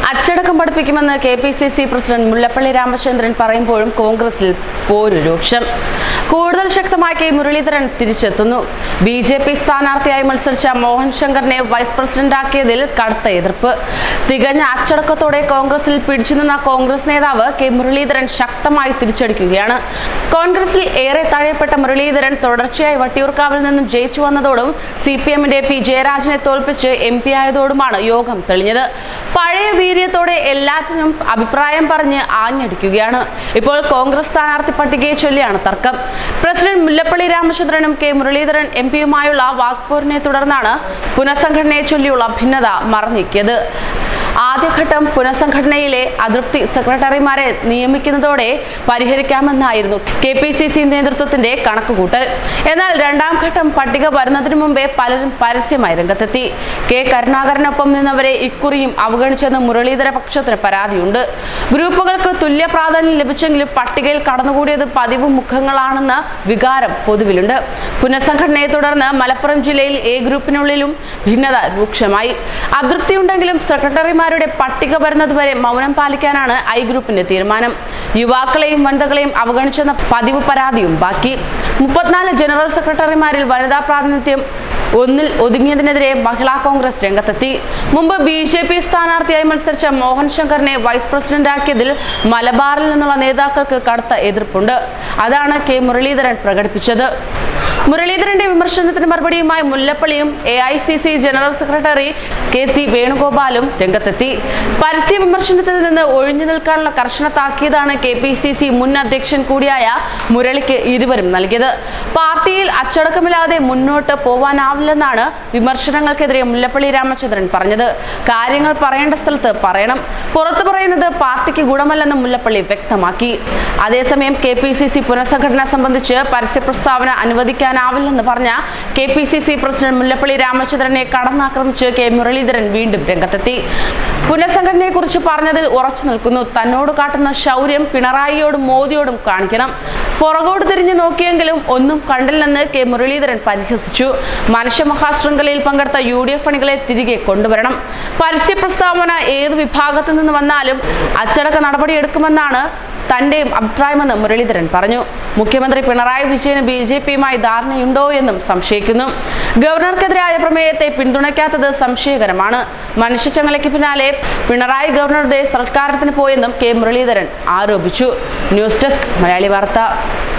അച്ചടക്കം പഠിപ്പിക്കുമെന്ന് K P C C president Mullappally Ramachandran പറയുമ്പോഴും കോൺഗ്രസിൽ പോരു രൂക്ഷം കൂടുതൽ ശക്തമായി കെ മുരളീധരൻ തിരിച്ചെത്തുന്നു ബി ജെ പി സ്ഥാനാർത്ഥിയായി മത്സരിച്ച മോഹൻ ശങ്കറിനെ വൈസ് പ്രസിഡന്റാക്കിയതിൽ കടുത്ത എതിർപ്പ് തികഞ്ഞ അച്ചടക്കത്തോടെ കോൺഗ്രസിൽ പിടിച്ചുനിന്ന കോൺഗ്രസ് നേതാവ് കെ മുരളീധരൻ ശക്തമായി തിരിച്ചടിക്കുകയാണ് കോൺഗ്രസിൽ ഏറെ തഴയപ്പെട്ട മുരളീധരൻ തുടർച്ചയായി വട്ടിയൂർക്കാവിൽ നിന്നും ജയിച്ചു വന്നതോടും സി പി എമ്മിന്റെ പി ജയരാജനെ തോൽപ്പിച്ച് എം പി ആയതോടുമാണ് യോഗം തെളിഞ്ഞത് പഴയ വീര്യത്തോടെ എല്ലാറ്റിനും അഭിപ്രായം പറഞ്ഞ് ആഞ്ഞടിക്കുകയാണ് ഇപ്പോൾ കോൺഗ്രസ് സ്ഥാനാർത്ഥി പട്ടികയെ ചൊല്ലിയാണ് തർക്കം പ്രസിഡന്റ് മുല്ലപ്പള്ളി രാമചന്ദ്രനും കെ മുരളീധരൻ എം പിയുമായുള്ള വാക്പോരിനെ തുടർന്നാണ് പുനഃസംഘടനയെ ചൊല്ലിയുള്ള ഭിന്നത മറന്നീക്കിയത് ആദ്യഘട്ടം പുനഃസംഘടനയിലെ അതൃപ്തി സെക്രട്ടറിമാരെ നിയമിക്കുന്നതോടെ പരിഹരിക്കാമെന്നായിരുന്നു കെ പി സി സി നേതൃത്വത്തിന്റെ കണക്കുകൂട്ടൽ എന്നാൽ രണ്ടാം ഘട്ടം പട്ടിക വരുന്നതിന് മുമ്പേ പലരും പരസ്യമായി രംഗത്തെത്തി കെ കരുണാകരനൊപ്പം നിന്നവരെ ഇക്കുറിയും അവഗണിച്ചെന്ന് മുരളീധര പക്ഷത്തിന് പരാതിയുണ്ട് ഗ്രൂപ്പുകൾക്ക് തുല്യ പ്രാധാന്യം ലഭിച്ചെങ്കിലും പട്ടികയിൽ കടന്നുകൂടിയത് പതിവ് മുഖങ്ങളാണെന്ന വികാരം പൊതുവിലുണ്ട് പുനഃസംഘടനയെ തുടർന്ന് മലപ്പുറം ജില്ലയിൽ എ ഗ്രൂപ്പിനുള്ളിലും ഭിന്നത രൂക്ഷമായി അതൃപ്തിയുണ്ടെങ്കിലും സെക്രട്ടറിമാരുടെ പട്ടിക വരുന്നതുവരെ മൗനം പാലിക്കാനാണ് ഐ ഗ്രൂപ്പിന്റെ തീരുമാനം യുവാക്കളെയും വനിതകളെയും അവഗണിച്ചെന്ന പതിവ് പരാതിയും ബാക്കി മുപ്പത്തിനാല് ജനറൽ സെക്രട്ടറിമാരിൽ വനിതാ പ്രാതിനിധ്യം ഒന്നിൽ ഒതുങ്ങിയതിനെതിരെ മഹിളാ കോൺഗ്രസ് രംഗത്തെത്തി മുമ്പ് ബി ജെ പി സ്ഥാനാർത്ഥിയായി മത്സരിച്ച മോഹൻ ശങ്കറിനെ വൈസ് പ്രസിഡന്റാക്കിയതിൽ മലബാറിൽ നിന്നുള്ള നേതാക്കൾക്ക് കടുത്ത എതിർപ്പുണ്ട് അതാണ് കെ മുരളീധരൻ പ്രകടിപ്പിച്ചത് മുരളീധരന്റെ വിമർശനത്തിന് മറുപടിയുമായി മുല്ലപ്പള്ളിയും A I C C general secretary K C വേണുഗോപാലും രംഗത്തെത്തി പരസ്യ വിമർശനത്തിൽ നിന്ന് ഒഴിഞ്ഞു നിൽക്കാനുള്ള കർശന താക്കീതാണ് കെ പി സി സി മുൻ അധ്യക്ഷൻ കൂടിയായ മുരളിക്ക് ഇരുവരും നൽകിയത് പാർട്ടിയിൽ അച്ചടക്കമില്ലാതെ മുന്നോട്ട് പോവാനാവില്ലെന്നാണ് വിമർശനങ്ങൾക്കെതിരെ മുല്ലപ്പള്ളി രാമചന്ദ്രൻ പറഞ്ഞത് കാര്യങ്ങൾ പറയേണ്ട സ്ഥലത്ത് പറയണം പുറത്തു പറയുന്നത് പാർട്ടിക്ക് ഗുണമല്ലെന്ന് മുല്ലപ്പള്ളി വ്യക്തമാക്കി അതേസമയം കെ പി സി സി പുനഃസംഘടന സംബന്ധിച്ച് പരസ്യ പ്രസ്താവന അനുവദിക്കാനാവില്ലെന്ന് പറഞ്ഞ K P C C president Mullappally രാമചന്ദ്രനെ കടന്നാക്രമിച്ച് കെ മുരളീധരൻ വീണ്ടും രംഗത്തെത്തി പുനഃസംഘടനയെക്കുറിച്ച് പറഞ്ഞതിൽ ഉറച്ചു നിൽക്കുന്നു തന്നോട് കാട്ടുന്ന ശൗര്യം പിണറായിയോടും മോദിയോടും കാണിക്കണം പുറകോട്ട് തിരിഞ്ഞു നോക്കിയെങ്കിലും ഒന്നും കണ്ടില്ലെന്ന് കെ മുരളീധരൻ പരിഹസിച്ചു മനുഷ്യ മഹാശൃംഖലയിൽ പങ്കെടുത്ത യു ഡി എഫ് അണികളെ തിരികെ കൊണ്ടുവരണം പരസ്യ പ്രസ്താവന ഏത് വിഭാഗത്തു നിന്ന് വന്നാലും അച്ചടക്ക നടപടിയെടുക്കുമെന്നാണ് തന്റെയും അഭിപ്രായമെന്ന് മുരളീധരൻ പറഞ്ഞു മുഖ്യമന്ത്രി പിണറായി വിജയന് ബി ജെ പിയുമായി ധാരണയുണ്ടോ എന്നും സംശയിക്കുന്നു ഗവർണർക്കെതിരായ പ്രമേയത്തെ പിന്തുണയ്ക്കാത്തത് സംശയകരമാണ് മനുഷ്യച്ചങ്ങലയ്ക്ക് പിന്നാലെ പിണറായി ഗവർണറുടെ സൽക്കാരത്തിന് പോയെന്നും കെ മുരളീധരൻ ആരോപിച്ചു ന്യൂസ് ഡെസ്ക് മലയാളി വാർത്ത